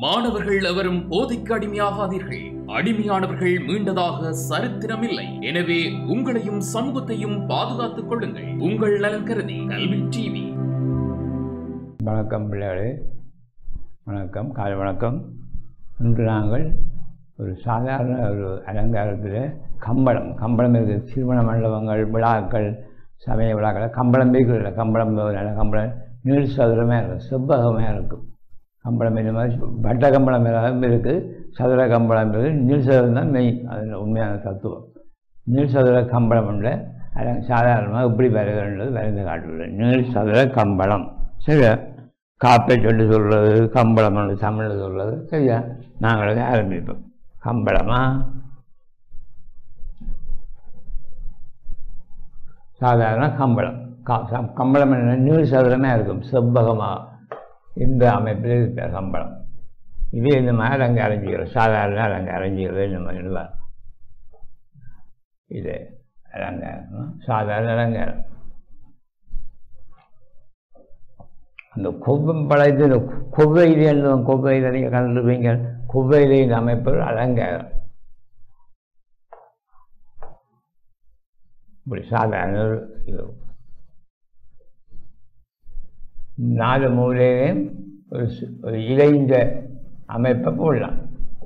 மாணவர்கள் எவரும் போதைக்கு அடிமையாகாதீர்கள் அடிமையானவர்கள் மீண்டதாக சரித்திரமில்லை எனவே உங்களையும் சமூகத்தையும் பாதுகாத்துக் கொள்ளுங்கள் உங்கள் நலன் கருதி கல்வி டிவி வணக்கம் பிள்ளைகளே வணக்கம் காலை வணக்கம் இன்று நாங்கள் ஒரு சாதாரண ஒரு அலங்காரத்தில் கம்பளம் கம்பளம் இருக்குது திருமண மண்டபங்கள் விழாக்கள் சமய விழாக்கள் கம்பளம் இருக்கிறதில்ல கம்பளம் ஒரு நல்ல கம்பளம் நீள் சதுரமாக இருக்கும் செவ்வகமாக இருக்கும் கம்பளம் இந்த மாதிரி வட்ட கம்பளம் எல்லாம் இருக்குது சதுர கம்பளம் இருக்குது நீள் சதுரம் தான் மெயின் அதில் உண்மையான தத்துவம் நீள் சதுர கம்பளம் உள்ள அல சாதாரணமாக எப்படி வருகிறது வரைந்து காட்டுள்ளது நீள் சதுர கம்பளம் சரியா காப்பேட் என்று சொல்கிறது கம்பளம் என்று தமிழில் சொல்கிறது சரியா நாங்கள் ஆரம்பிப்போம் கம்பளமா சாதாரண கம்பளம் க ச- கம்பளம் என்ன நீள் சதுரமாக இருக்கும் செவ்வகமாக இந்த அமைப்பில் இருக்கிற கம்பளம் இது இந்த மாதிரி அங்கே அரைஞ்சிக்கிறோம் சாதாரண அலங்க அரைஞ்சிக்கிறது இந்த மாதிரி தான். இது அலங்காரம் சாதாரண அலங்காரம் அந்த கொவ்வம்பழத்து இந்த கொவ்வையிலே எழுதுவோம் கொவ்வையில் நீங்கள் கண்டுருப்பீங்க கொவ்வையிலே இந்த அமைப்பு அலங்காரம் இப்படி சாதாரண ஒரு இது நாலு மூலையிலையும் ஒரு சு- ஒரு இலைந்த அமைப்பை போடலாம்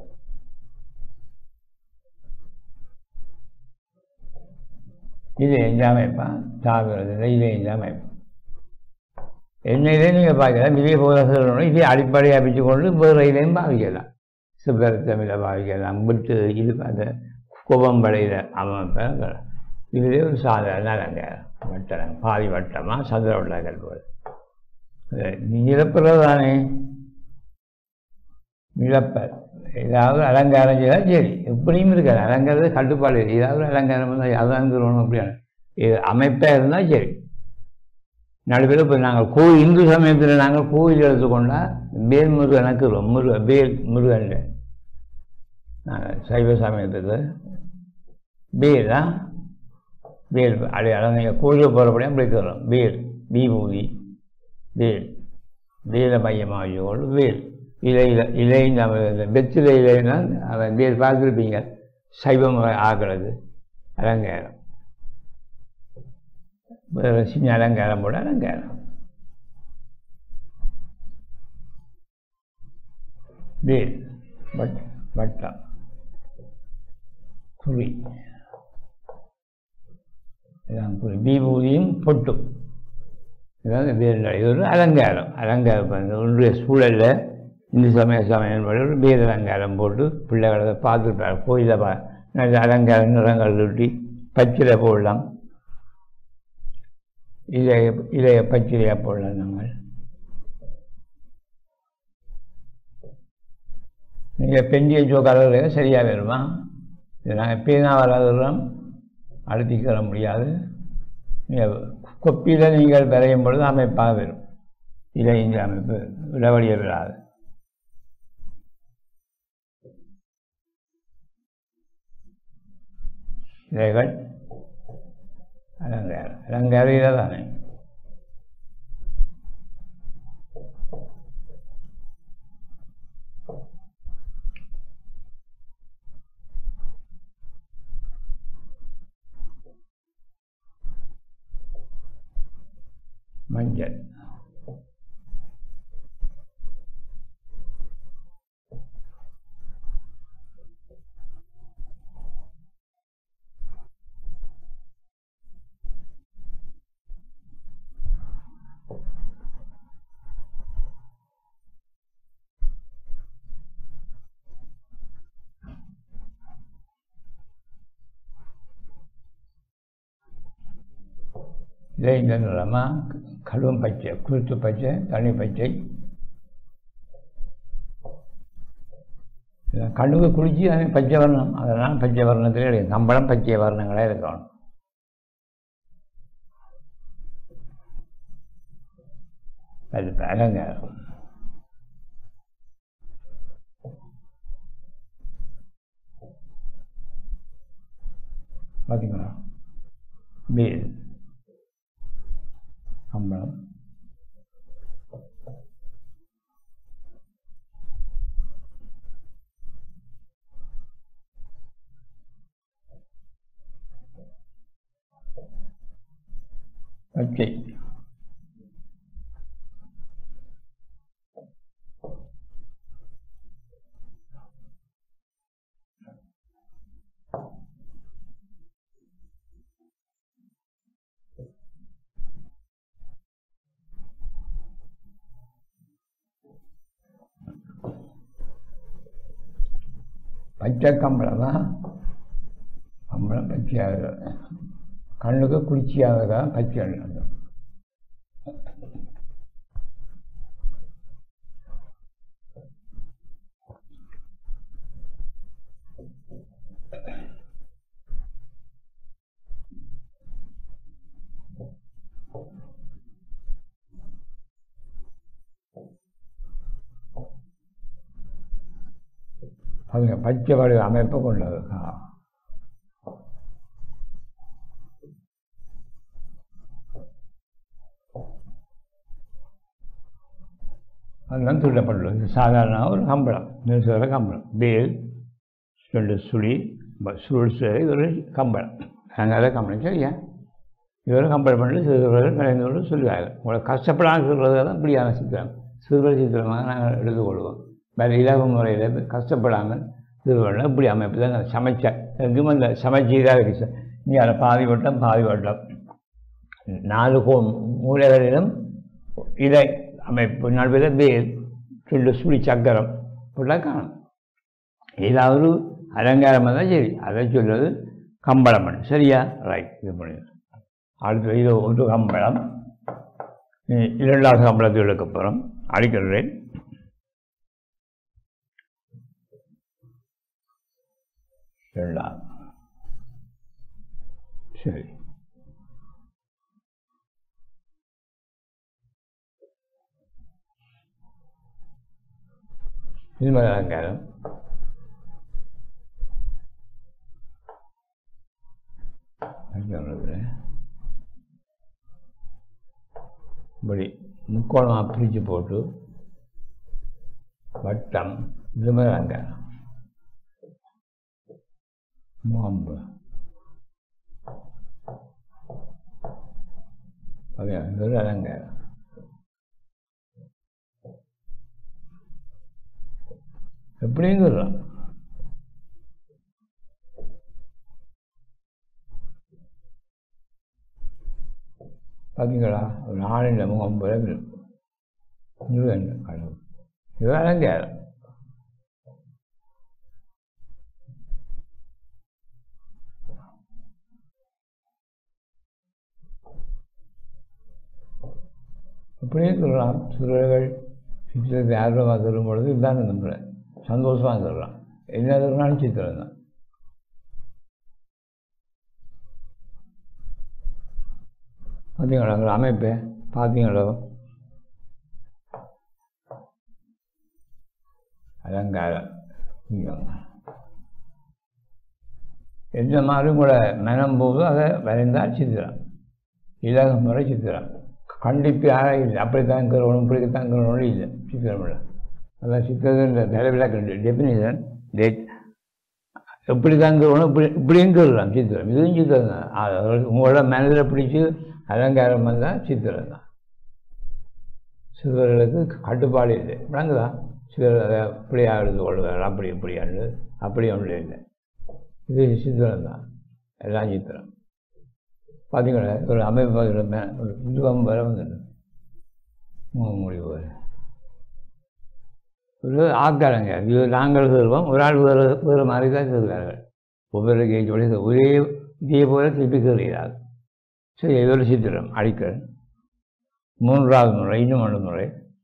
இது எந்த அமைப்பா தாக்குறது இது எந்த அமைப்பு என்னையிலே நீங்கள் பார்க்கலாம் இதே போல சொல்லணும் இதே அடிப்படையாக வச்சு கொண்டு வேறு இதையும் பாவிக்கலாம் சிவரத்தமிழை பாவிக்கலாம் விட்டு இது அந்த குவம்படையில் அமைப்பை இதுலேயே ஒரு சாதாரண அலங்காரம் வட்டம் பாதி வட்டமாக சதுர வட்டங்கள் போல் நிரப்புறது தானே நிரப்பல் ஏதாவது அலங்காரம் செய்தால் சரி எப்படியும் இருக்காது அலங்காரத்தை கட்டுப்பாடு இல்லை ஏதாவது அலங்காரம் இருந்தால் அதான் சொல்லணும் அப்படியான இது அமைப்பாக இருந்தால் சரி நடுவில் இப்போ நாங்கள் கோயில் இந்து சமயத்தில் நாங்கள் கோயில் எடுத்துக்கொண்டா வேல் முருகனுக்கு ரொம்ப முருக வேல் முருகன் நாங்கள் சைவ சமயத்துக்கு வேலா வேல் அடையாளம் நீங்கள் கோயிலுக்கு போகிறபடியாக அப்படி சொல்கிறோம் வேல் விபூதி வேல் வேலை மையமாக வச்சுக்கொண்டு வேல் இலையில் இலை நம்ம இந்த வெற்றிலை இலைன்னா அவன் வேல் பார்த்துருப்பீங்க சைவம் ஆகிறது அலங்காரம் வேறு சின்ன அலங்காரம் போட அலங்காரம் வேல் வட் வட்டம் குறி இதான் குறி விபூதியும் பொட்டும் இதாவது வேறு இது ஒரு அலங்காரம் அலங்காரம் பண்ணி ஒன்றிய சூழலில் இந்து சமய சமயம் படி ஒரு வேறு அலங்காரம் போட்டு பிள்ளைகளை பார்த்துருப்பார் கோயிலை பா நல்ல அலங்காரம் நிறங்கள் ஊட்டி பச்சிலை போடலாம் இலைய இலைய பச்சிலையாக போடலாம் நாங்கள் நீங்கள் பெண்டிய ஜோ கலரில் சரியாக வருமா இது நாங்கள் பீனா வராதுலாம் அழுத்திக்கிற முடியாது நீங்கள் கொப்பியில் நீங்கள் விரையும் பொழுது அமைப்பாக வரும் இலை இந்த அமைப்பு விடவழிய விடாது இலைகள் அலங்காரம் அலங்காரம் இதை தானே மஞ்சள் இதை இந்த நிறமாக கடும் பச்சை குருத்து பச்சை தனி பச்சை இதெல்லாம் கண்ணுக்கு குளிச்சு அது பச்சை வர்ணம் அதெல்லாம் பச்சை வர்ணத்திலே கிடையாது நம்மளும் பச்சை வர்ணங்களே இருக்கணும் அது அலங்காரம் பார்த்தீங்களா வேல் கம்பளம் பச்சை பச்சை கம்பளம் தான் கம்பளம் பச்சையாக கண்ணுக்கு குளிர்ச்சியாக பச்சை அது. அவங்க பச்சை வடிவ அமைப்பு கொண்டது ஆ. அதெல்லாம் துள்ளப்பட்டுள்ளது இது சாதாரண ஒரு கம்பளம் நெல்சோர கம்பளம் வேல் ரெண்டு சுழி ப- சுருள் சுழி இது ஒரு கம்பளம் அதனால கம்பளம் சரியா இது ஒரு கம்பளம் பண்ணி சிறுவர்கள் கலைஞரோடு சொல்லுவாங்க உங்களை கஷ்டப்படாமல் சொல்கிறது தான் இப்படியான சித்திரம் சிறுவர் சித்திரமாக நாங்கள் எடுத்துக்கொள்வோம் வேறு இலவ முறையில் கஷ்டப்படாமல் சிறுவர்கள் இப்படி அமைப்பு தான் நான் சமைச்சேன் எங்கும் அந்த சமைச்சீராக இருக்கு சார் இங்கே அதில் பாதி வட்டம் பாதி வட்டம் நாலு கோ மூலைகளிலும் இலை அமைப்பு நடுவில் வேல் ரெண்டு சுழி சக்கரம் இப்படிலாம் காணும் ஏதாவது அலங்காரமாக தான் சரி அதை சொல்வது கம்பளம் பண்ணு சரியா ரைட் இது பண்ணி அடுத்து இது ஒரு கம்பளம் இனி இரண்டாவது கம்பளத்தை எடுக்கப்புறம் அடிக்கிறேன் இரண்டாவது சரி இது மாதிரி அலங்காரம் சொல்கிறது இப்படி முக்கோணமாக பிரித்து போட்டு வட்டம் இது மாதிரி அலங்காரம் மாம்பு அது இது ஒரு அலங்காரம் எப்படியும் சொல்கிறான் பார்த்தீங்களா ஒரு ஆணில் முகம் போல இருக்கும் இது என்ன கடவுள் இது அலங்காரம் அப்படியே சொல்கிறான் சிறுவர்கள் சித்திரத்தை ஆர்வமாக தரும் பொழுது இதுதான் நம்புகிறேன் சந்தோஷமாக சொல்கிறான் என்ன சொல்கிறாலும் சித்திரம் தான் பார்த்தீங்களா உங்கள் அமைப்பு பார்த்தீங்களோ அலங்காரம் இங்க. எந்த மாதிரி கூட மனம் போதோ அதை வரைந்தால் சித்திரம் இலக முறை சித்திரம் கண்டிப்பு யாரும் இல்லை அப்படித்தான் இருக்கிறவனும் இப்படித்தான் இருக்கிறவனும் இல்லை சித்திரம் இல்லை அதான் சித்திரத்தின் தலைவிழாக்கு டெஃபினிஷன் டேட் எப்படி தான் இருக்கிறவனும் இப்படி இப்படியும் இருக்கிறான் சித்திரம் இதுவும் சித்திரம் தான் அது உங்களோட மனதில் பிடிச்சி அலங்காரம் வந்தால் சித்திரம் தான் சிறுவர்களுக்கு கட்டுப்பாடு இல்லை விளங்குதா சிலர் அதை இப்படியா எடுத்து கொள்வார்கள் அப்படி இப்படியாண்டு அப்படி ஒன்றும் இல்லை இது சித்திரம் தான் எல்லாம் சித்திரம் பார்த்தீங்களா ஒரு அமைப்பு ஒரு மே- ஒரு உருவம் வர வந்து முடிவு வர ஒரு ஆக்காரங்க இது நாங்கள் சொல்வோம் ஒரு ஆள் வேறு வேறு மாதிரி தான் சொல்கிறார்கள் ஒவ்வொரு கேஜோட ஒரே இதே போல திருப்பி சொல்கிறார் சரி இது ஒரு சித்திரம் அடிக்கல் மூன்றாவது முறை இன்னும் ஒன்று முறை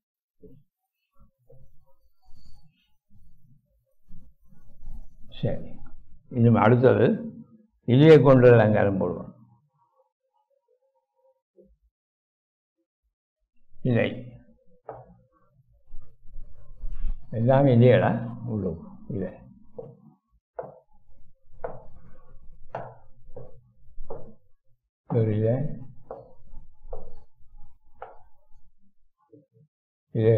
சரி இன்னும் அடுத்தது இலையை கொண்டு அலங்காரம் போடுவோம் இலை எல்லாமே இல்லையடா உள்ள இலை ஒரு இலை இலை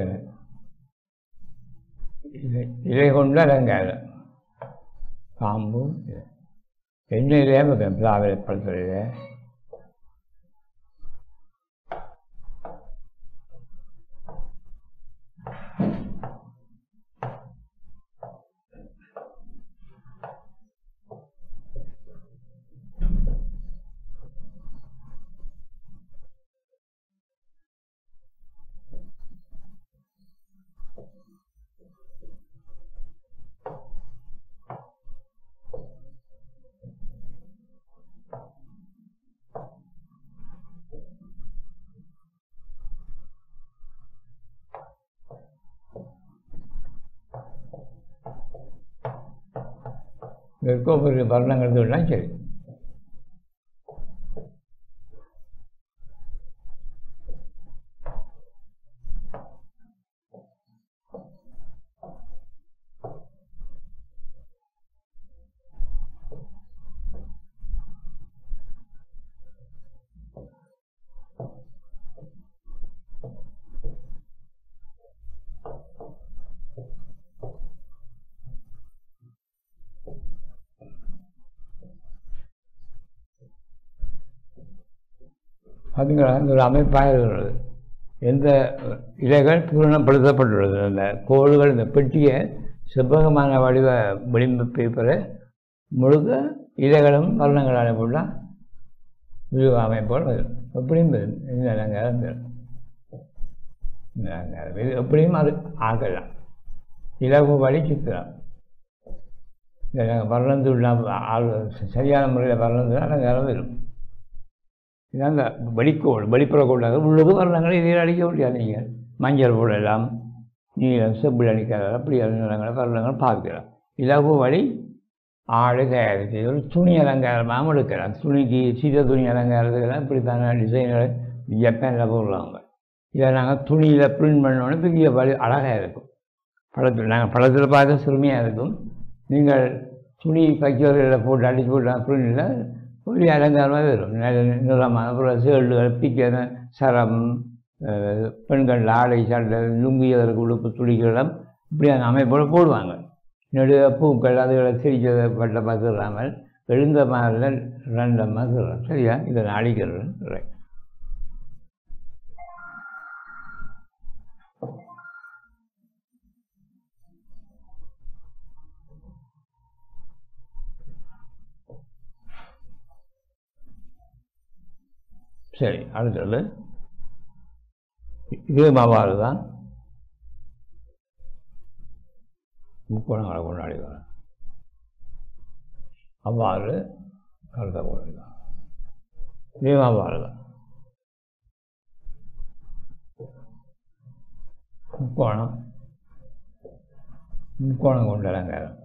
இலை இலை கொண்டு அலங்காரம் பாம்பும் இலை. என்ன இலையாக பிளாவரை பழத்தில் இதற்கு ஒவ்வொரு வர்ணங்கள் சொன்னால் சரி பார்த்தீங்களா இந்த ஒரு அமைப்பாக இருக்கிறது எந்த இலைகள் பூரணப்படுத்தப்பட்டுள்ளது அந்த கோடுகள் இந்த பெட்டியை செவ்வகமான வடிவ விளிம்பு பேப்பரை முழுக்க இலைகளும் வர்ணங்களால் போட்டால் விரிவ அமைப்போல் வரும் எப்படியும் வரும் இந்த அலங்காரம் வரும் இந்த அலங்காரம் இது எப்படியும் அது ஆக்கலாம் இலகு வழி சித்திரம் இந்த வர்ணந்துள்ள ஆள் சரியான முறையில் வர்ணந்து அலங்காரம் வரும் இதான் அந்த வெளிக்கோள் வெளிப்புற கோளாக உள்ளது வர்ணங்களை இதில் அடிக்க முடியாது நீங்கள் மஞ்சள் போடலாம் நீளம் செப்பில் அடிக்கிறார் அப்படி நிறங்களை வர்ணங்கள் பார்க்கலாம் இலகு வழி ஆடு தயாரித்து ஒரு துணி அலங்காரமாக எடுக்கலாம் துணிக்கு சீத துணி அலங்காரத்துக்கெல்லாம் இப்படித்தான டிசைன்களை ஜப்பானில் போடுவாங்க இதை நாங்கள் துணியில் பிரிண்ட் பண்ணோன்னே பெரிய வழி அழகாக இருக்கும் படத்தில் நாங்கள் படத்தில் பார்க்க சிறுமியாக இருக்கும் நீங்கள் துணி பைக்கரில் போட்டு அடித்து போட்டு பிரிண்டில் ஒரு அலங்காரமாக வரும் நல்ல நிறமான அப்புறம் சேல்டுகள் பிக்கிற சரம் அஹ், பெண்கள் ஆடை சட்டை லுங்கி அதற்கு உடுப்பு துளிகளும் இப்படியான அமைப்போடு போடுவாங்க நெடுக பூக்கள் அதுகளை சிரிச்சதை பட்ட பார்த்துடாமல் எழுந்த மாதிரில் ரெண்டமாக சொல்கிறேன் சரியா இதை நான் அழிக்கிறேன் சொல்கிறேன் சரி அடுத்தது இதே மாவாறு தான் முக்கோணங்களை கொண்டாடி வரேன் அவ்வாறு கருத்தை கொண்டாடிதான் இதே மாவாறு தான் முக்கோணம் முக்கோணம் கொண்ட அலங்காரம்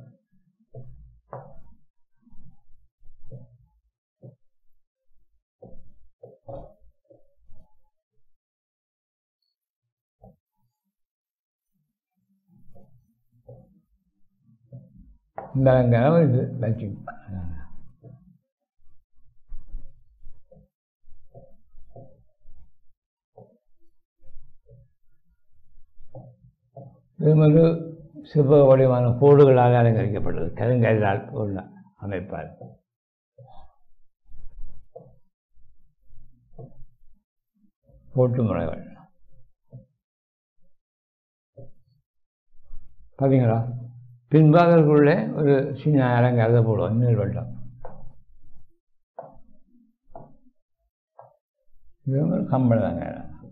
இந்த அலங்காரம் இது லட்சுமி இது ஒரு சிவ வடிவான கோடுகளாக அலங்கரிக்கப்பட்டது கருங்கல்லால் உள்ள அமைப்பார் போட்டு முறைகள் பார்த்தீங்களா பின்பாகங்களுக்குள்ளே ஒரு சின்ன அலங்காரத்தை போடுவோம் நீர் வெள்ளம் இது ஒரு கம்பளம் தாங்க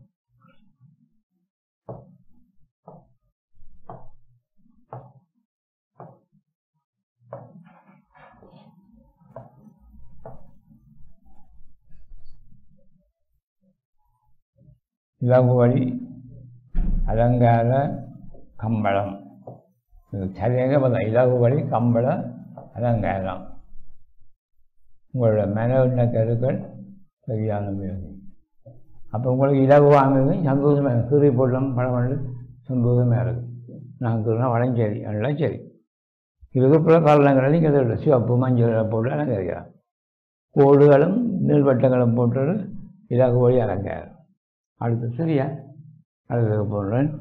இலகு வழி அலங்கார கம்பளம் இது சரியாக பார்த்தா இலகு வழி கம்பள அலங்காரம் உங்களோட மனவுள்ள கருக்கள் சரியான முயற்சி அப்போ உங்களுக்கு இலகுவானது சந்தோஷமாக இருக்கும் கீரை போடலாம் பழம் பண்ணி சந்தோஷமாக இருக்கும் நான் கீரை வளஞ்சேரி எல்லாம் சரி இதுக்கு பிற பள்ளங்கள் நீங்கள் அதை சிவப்பு மஞ்சள் போட்டு அலங்கரிக்கலாம் கோடுகளும் நீள்வட்டங்களும் போட்டு இலகு வழி அலங்காரம் அடுத்து சரியா அடுத்தது போடுறேன்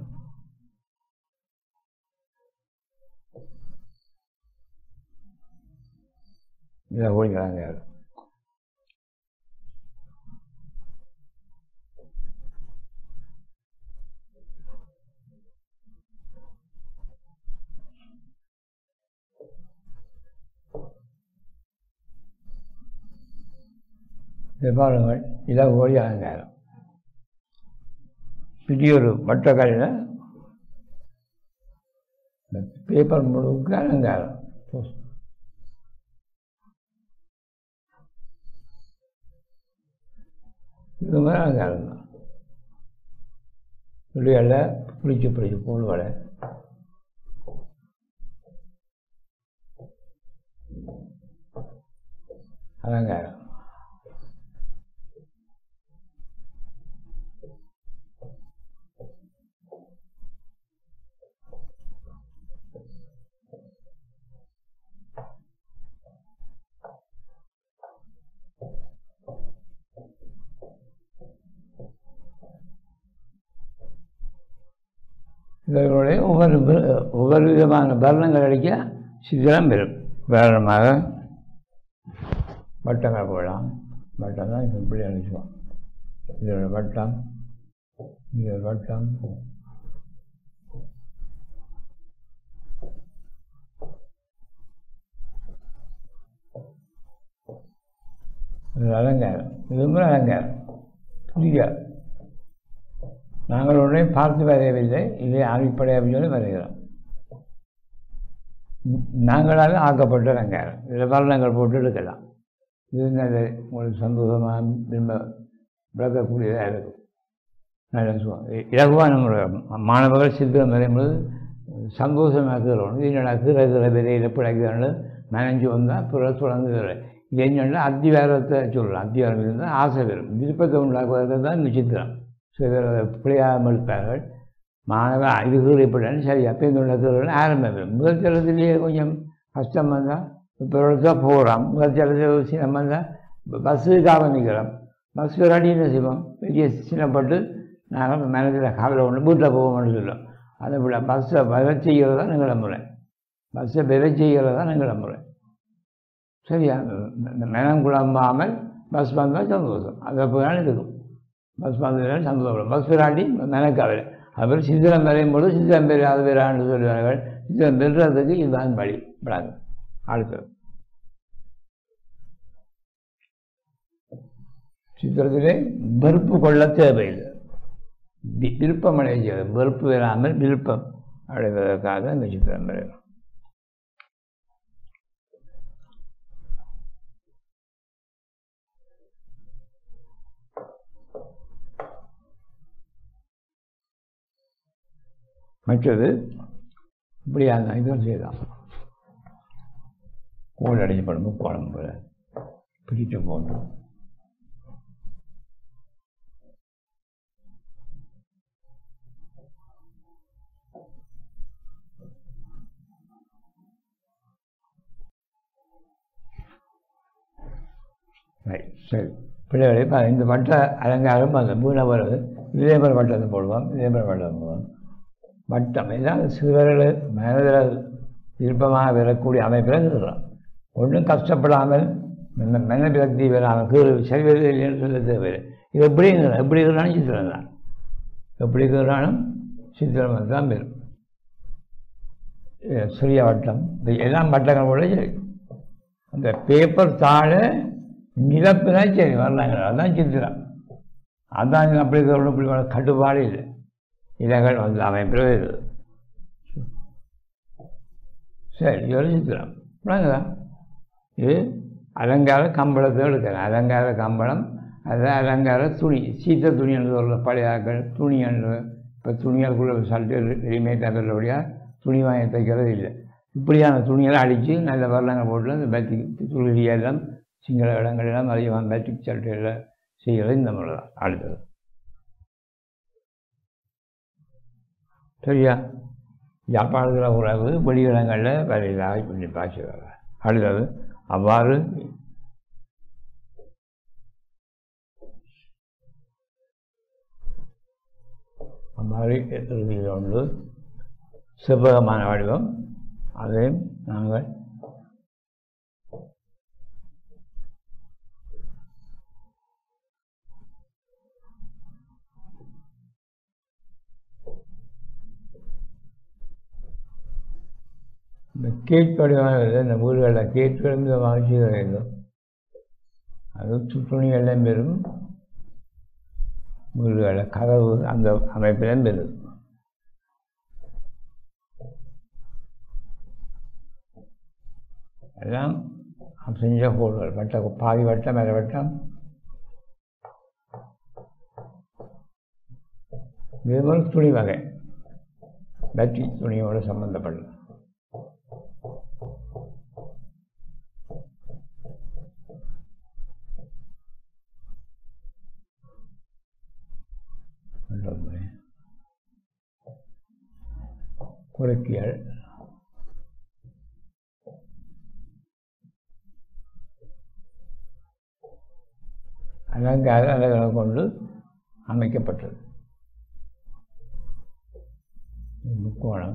இதை ஓடிக்கிறாங்க இதை பாருங்கள் இதை ஓடி அலங்காரம் பெரியொரு வட்டக்கல்லில் இந்த பேப்பர் முழுக்க அலங்காரம் இது மாதிரி அலங்காரம் தான் விடியல்ல பிடிச்சி பிடிச்சி போடுவலை அலங்காரம் இவர்களுடைய ஒவ்வொரு வி- ஒவ்வொரு விதமான வர்ணங்கள் அடிக்க சித்திரம் பெறும் உதாரணமாக வட்டங்கள் போடலாம் வட்டம் தான் இப்படி அடிச்சுவோம் இது ஒரு வட்டம் இது ஒரு வட்டம் இது அலங்காரம் இதுவும் ஒரு அலங்காரம் புரியா நாங்கள் உடனே பார்த்து வரையவில்லை இதை அடிப்படையாக சொல்லி வரைகிறோம் ந- நாங்களாக ஆக்கப்பட்ட அலங்காரம் இதில் வர்ணங்கள் போட்டு எடுக்கலாம் இது நல்ல உங்களுக்கு சந்தோஷமாக திரும்ப விளக்கக்கூடியதாக இருக்கும் நல்ல சுகம் இ- இலகுவான முறை மாணவர்கள் சித்திரம் வரையும்போது சந்தோஷமாக கீறணும் இது என்னடா கீரை கீரை விதையில் பிழைக்கிறான்னு நனைஞ்சு வந்தால் பிறகு தொடர்ந்து கீரை இது என்னென்னா அத்திவாரத்தை சொல்லலாம் அத்திவாரம் இருந்தால் ஆசை வரும் விருப்பத்தை உண்டாக்குவதற்கு தான் இந்த சித்திரம் சிலர் அதை பிழையாமல் இருப்பார்கள் மாணவன் இது கீழைப்படன்னு சரி அப்போ உள்ள கீரை ஆரம்பம் வரும் முதல் தளத்திலேயே கொஞ்சம் கஷ்டம் வந்தால் இப்போ இடத்துல போகிறோம் முதல் தளத்தில் சினம் வந்தால் பஸ்ஸுக்காக நிற்கிறோம் பஸ் வராட்டி என்ன செய்வோம் பெரிய சின்னப்பட்டு நாங்கள் மனதில் கவலை ஒன்று வீட்டில் போவோம்னு சொல்லுவோம் அதை விட பஸ்ஸை வர செய்கிறது தான் எங்களை முறை பஸ்ஸை விர செய்கிறது தான் எங்களை முறை சரியா இந்த மனம் குழம்பாமல் பஸ் வந்தால் சந்தோஷம் அதை போனால் இருக்கும் பஸ் வந்ததுனால சந்தோஷம் பஸ் விராட்டி மெனக்கவலை அப்புறம் சித்திரம் வரையும் போது சித்திரம் பெரு அது பெறான்னு சொல்லுவார்கள் சித்திரம் பெறுறதுக்கு இதுதான் வழி விடாது அடுத்தது சித்திரத்திலே வெறுப்பு கொள்ள தேவையில்லை வி- விருப்பம் அடைய வெறுப்பு வராமல் விருப்பம் அடைவதற்காக இந்த சித்திரம் வரையும் மற்றது இப்படியாக இதுவும் செய்யலாம் கோல் அடையப்படும் முக்கோணம் போல பிடித்து போன்று ரைட் சரி பிள்ளைகளை பா- இந்த வட்ட அலங்காரம் அந்த மூணு வருது இதே மாதிரி வட்டத்தை போடுவோம் இதே மாதிரி வட்டத்தை போடுவோம் வட்டம் ஏதாவது சிறுவர்கள் மனதில் விருப்பமாக வரக்கூடிய அமைப்பில் இருக்கிறோம் ஒன்றும் கஷ்டப்படாமல் மன மன விரக்தி வராமல் கீழ் சரி வருது இல்லைன்னு சொல்ல தேவையில்லை இது எப்படி இருக்கிறோம் எப்படி இருக்கிறாலும் சித்திரம் தான் எப்படி இருக்கிறாலும் சித்திரம் தான் வரும் இது சிறிய வட்டம் இது எல்லாம் வட்டங்கள் கூட சரி அந்த பேப்பர் தாழை நிலப்பினா சரி வரலாங்க அதான் சித்திரம் அதான் அப்படி இருக்கிற இப்படி வர கட்டுப்பாடு இல்லை இலைகள் வந்து அமைப்பில் இது சரி இது ஒரு சித்திரம் விளங்குதா இது அலங்கார கம்பளத்தை எடுக்கிறேன் அலங்கார கம்பளம் அது அலங்கார துணி சீத்த துணி என்று சொல்கிற பழைய ஆட்கள் துணி என்று இப்போ துணிகளுக்குள்ள சல்ட்டு ரெடிமேட் தரபடியாக துணி வாங்கி தைக்கிறது இல்லை இப்படியான துணியெல்லாம் அடித்து நல்ல வரலங்கள் போட்டு அந்த பேட்டிக் துளி எல்லாம் சிங்கள இடங்களெல்லாம் அதிகமாக பேட்டிக் சல்ட்டுகளை செய்கிறது இந்த முறை தான் அடுத்தது சரியா யாழ்ப்பாணத்தில் உறவு வெளியிடங்களில் வரையிலாக பண்ணி பாய்ச்சுவாங்க அடுத்தது அவ்வாறு அவ்வாறு இறுதியில் ஒன்று செவ்வகமான வடிவம் அதையும் நாங்கள் இந்த கேட் வடிவமாக இந்த ஊர்களில் கேட்களும் இந்த மகிழ்ச்சி வேண்டும் அது சுற்றுணி எல்லாம் பெறும் வீடுகளில் கதவு அந்த அமைப்பிலும் பெறும் எல்லாம் செஞ்ச கோடுகள் வட்ட பாதி வட்டம் மேல வட்டம் இது ஒரு துணி வகை பேட்டரி துணியோடு சம்பந்தப்பட்டது உருக்கியல் அலங்கார அலைகளை கொண்டு அமைக்கப்பட்டது முக்கோணம்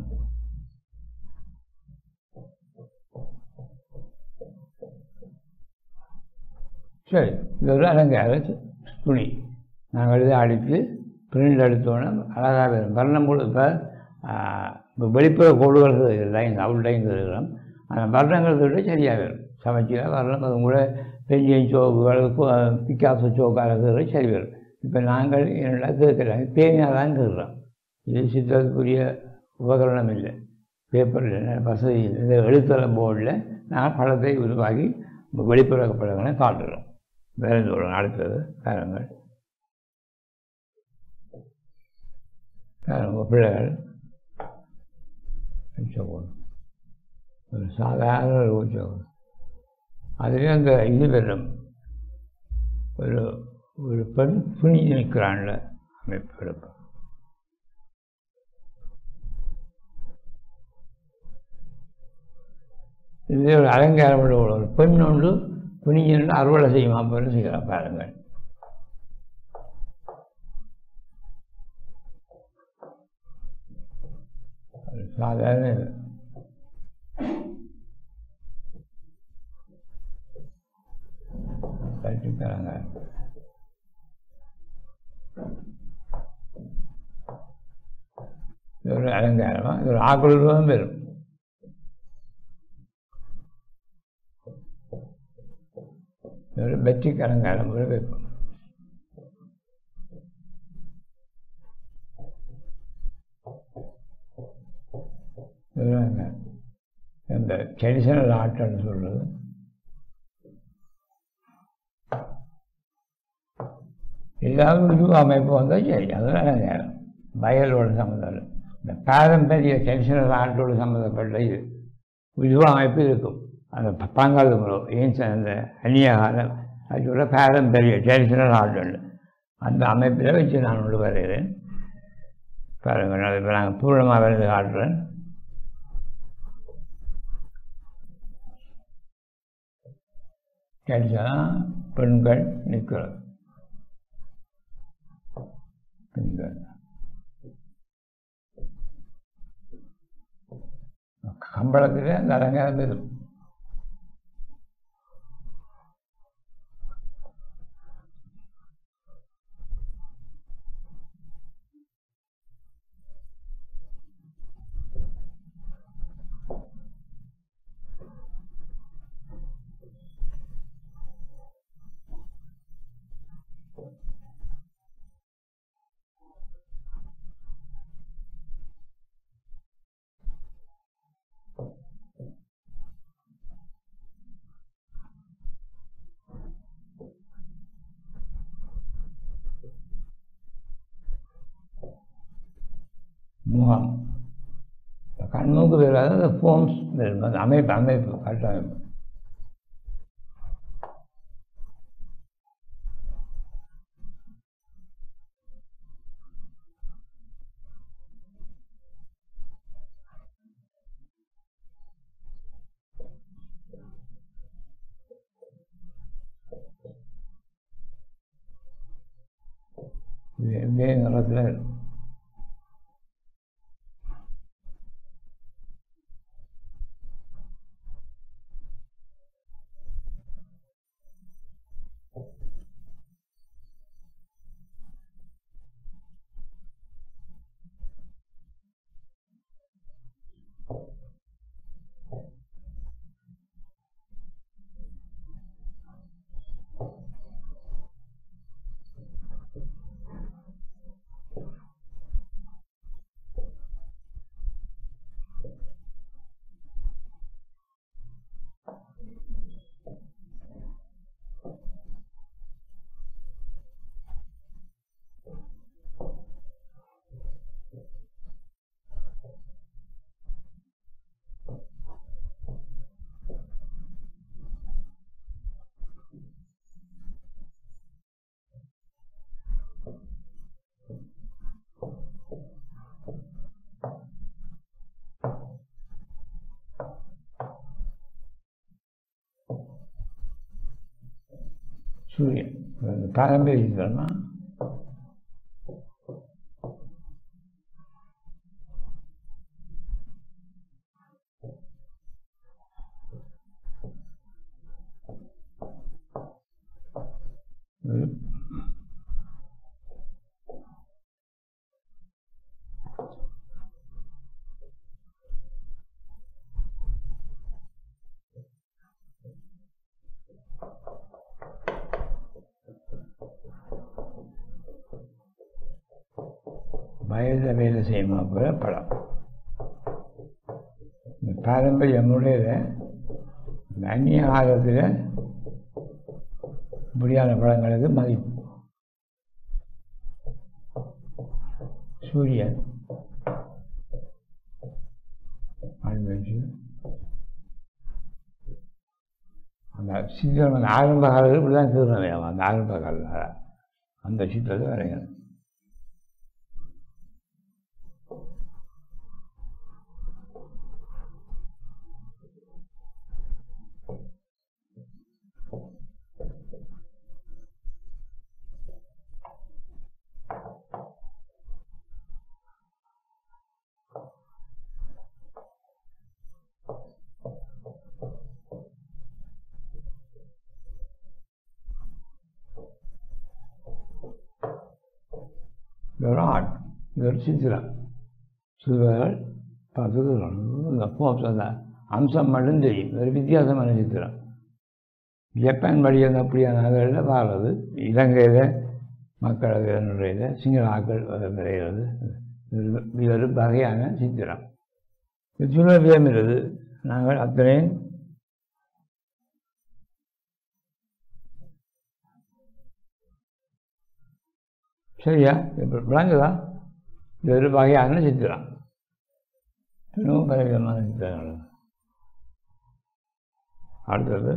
சரி இது ஒரு அலங்கார துணி நாங்கள் இதை அடித்து பிரிண்ட் எடுத்தோன்னே அழகாக வரும் வர்ணம் கூட இப்போ இப்போ வெளிப்புற கோடுகள் லைன் அவுட் லைன் இருக்கிறோம் அந்த வர்ணங்கள் விட சரியாக வரும் சமைச்சா வர்ணம் அது கூட பெஞ்சியன் சோக்குகள் பிக்காசோ சோக்காக இருக்கிறது சரி வரும் இப்போ நாங்கள் என்னடா கேட்குறாங்க பேனியாக தான் கேட்குறோம் இது சித்தத்துக்குரிய உபகரணம் இல்லை பேப்பரில் வசதி இல்லை இந்த எழுத்தர போர்டில் நாங்கள் படத்தை உருவாக்கி வெளிப்புற படங்களை காட்டுறோம் வேறு சொல்கிறோம் அடுத்தது காரங்கள் காரங்க பிள்ளைகள் உச்சகோணம் ஒரு சாதாரண ஒரு உச்சகோணம் அதுலேயும் அந்த இது வெல்லும் ஒரு ஒரு பெண் புனிஞ்சு நிற்கிறான்ல அமைப்பு எடுப்போம் இது ஒரு அலங்காரம் உள்ள ஒரு பெண் ஒன்று குனிஞ்சு அறுவடை செய்யுமா போல செய்கிறான் பாருங்கள் ஒரு சாதாரண இது. கட்டிக்கிறாங்க இது ஒரு அலங்காரமாக இது ஒரு ஆக்குள் ரூபம் வரும் இது ஒரு வெற்றிக்கு அலங்காரம் ஒரு வைப்போம் இதுதாங்க இந்த ட்ரெடிஷனல் ஆர்ட்னு சொல்கிறது ஏதாவது உருவ அமைப்பு வந்தால் சரி அதெல்லாம் நேரம் வயலோட சம்மந்தம் இல்லை இந்த பாரம்பரிய ட்ரெடிஷனல் ஆர்ட்டோடு சம்மந்தப்பட்ட இது உருவ அமைப்பு இருக்கும் அந்த பழங்கால முறை ஏன் அந்த அந்நியகாலம் அதோட பாரம்பரிய ட்ரெடிஷனல் ஆர்ட் உண்டு அந்த அமைப்பில் வச்சு நான் கொண்டு வருகிறேன் பாருங்கள் நான் இப்போ நாங்கள் பூர்ணமாக வரைந்து காட்டுறேன் ட்ரெடிஷனாக பெண்கள் நிற்கிறது பெண்கள் கம்பளத்தில் அந்த அலங்காரம் இருக்கும் முகம் கண்ணுக்கு வராது அந்த ஃபோம்ஸ் வரும் அந்த அமைப்பு அமைப்பு கட்டமைப்பு இது இதே நிறத்தில் இருக்கும் சூரியன் அந்த பாரம்பரிய சித்திரமா ஒரு வயதில் வேலை செய்யுமா போல படம் இந்த பாரம்பரிய முறையில் இந்த அந்நிய காலத்தில் இப்படியான படங்களுக்கு மதிப்பு சூரியன் ஆழ்வச்சு அந்த சித்திரம் அந்த ஆரம்ப காலத்தில் இப்படி தான் திருநவையாம் அந்த ஆரம்ப காலத்தில் அந்த சித்திரத்தை வரையணும் இது ஒரு ஆர்ட் இது ஒரு சித்திரம் சிறுவர்கள் பார்த்து இந்த போப்ஸ் அந்த அம்சம் மட்டும் தெரியும் ஒரு வித்தியாசமான சித்திரம் ஜப்பான் வழியாக அப்படியான நகரில் வாழறது இலங்கையில் மக்களவை நுழையில் சிங்கள ஆக்கள் விளையிறது இது ஒரு வகையான சித்திரம் இது சுழவியம் இருக்குது நாங்கள் அத்தனையும் சரியா இப்போ விளங்குதா இது ஒரு வகையான சித்திரம் இன்னும் பல விதமான சித்திரங்கள் அடுத்தது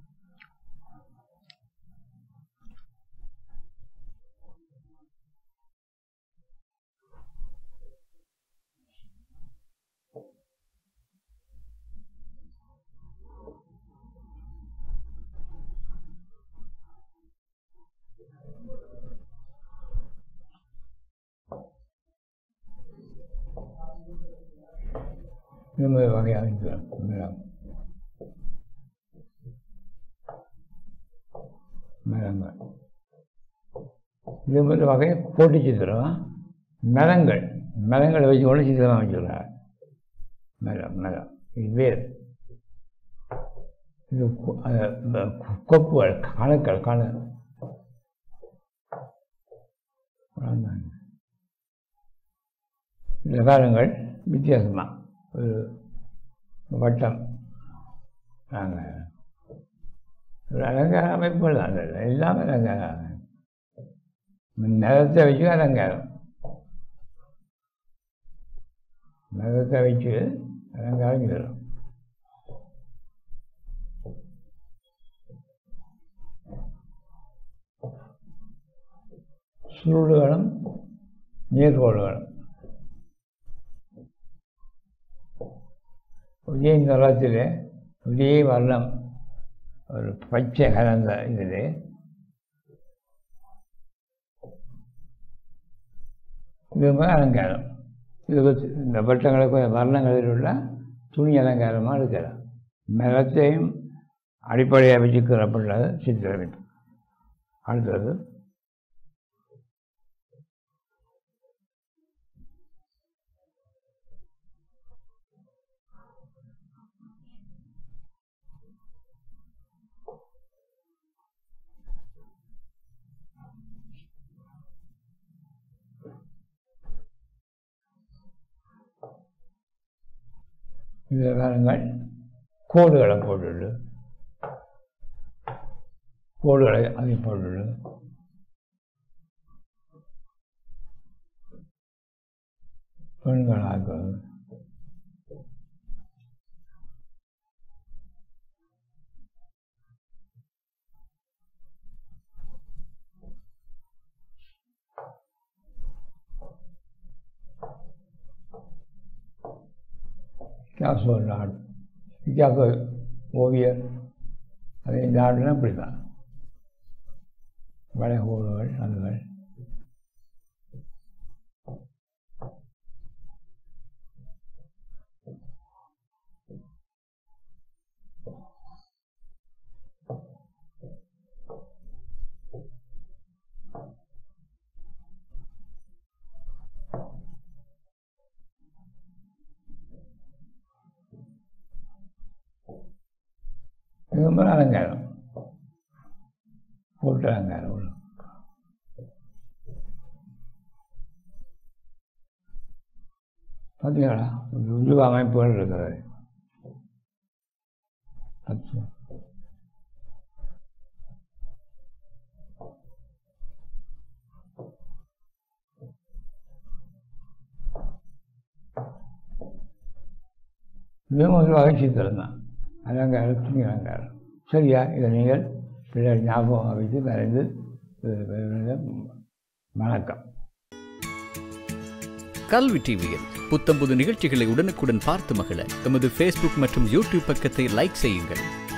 இந்த மாதிரி வகையான சித்திரம் மேடம் மரங்கள் இது மாதிரி வகை போட்டி சித்திரம் மரங்கள் மரங்களை வச்சு கூட சித்திரமாக வச்சுக்கிறார் மரம் மரம் இது வேர் இது கொ- அது இந்த கொ- கொப்புகள் கணுக்கள் கணு அவ்வளவுதான். இந்த காலங்கள் வித்தியாசமாக ஒரு வட்டம் நாங்கள் ஒரு அலங்கார அமைப்புகள் தான் அதில் எல்லாமே அலங்காரம் நிலத்தை வச்சு அலங்காரம் நிலத்தை வச்சு அலங்காரம் செய்கிறோம் சுருளுகளும் நீர்கோள்களும் ஒரே நிறத்திலே ஒரே வர்ணம் ஒரு பச்சை கலந்த இதிலே இது மாதிரி அலங்காரம் இது வச்சு இந்த வட்டங்களுக்கு வர்ணங்களில் உள்ள துணி அலங்காரமாக இருக்கிறார் மரத்தையும் அடிப்படையாக வச்சுக்கிறப்பட்டது சித்திரமைப்பு அடுத்தது இந்த காலங்கள் கோடுகளை போட்டுடு கோடுகளை அதை போட்டுடு பெண்களாக பிகாசோ நாடு பிகாசோ ஓவியர் அது இந்த நாடுனா இப்படி தான் வளைகோடுகள் அதுகள் இது ரொம்ப அலங்காரம் போட்டு அலங்காரம் உள்ள. பார்த்தீங்களா ஒரு உருவ அமைப்புகள் இருக்கிறது அச்சோ. இதுவும் ஒரு வகை சித்திரம் தான் அலங்காரம் துணி அலங்காரம் சரியா இதை நீங்கள் பிள்ளைகள் ஞாபகம் வைத்து வரைந்து இது வணக்கம் கல்வி டிவியில் புத்தம்புது நிகழ்ச்சிகளை உடனுக்குடன் பார்த்து மகிழ எமது ஃபேஸ்புக் மற்றும் யூடியூப் பக்கத்தை லைக் செய்யுங்கள்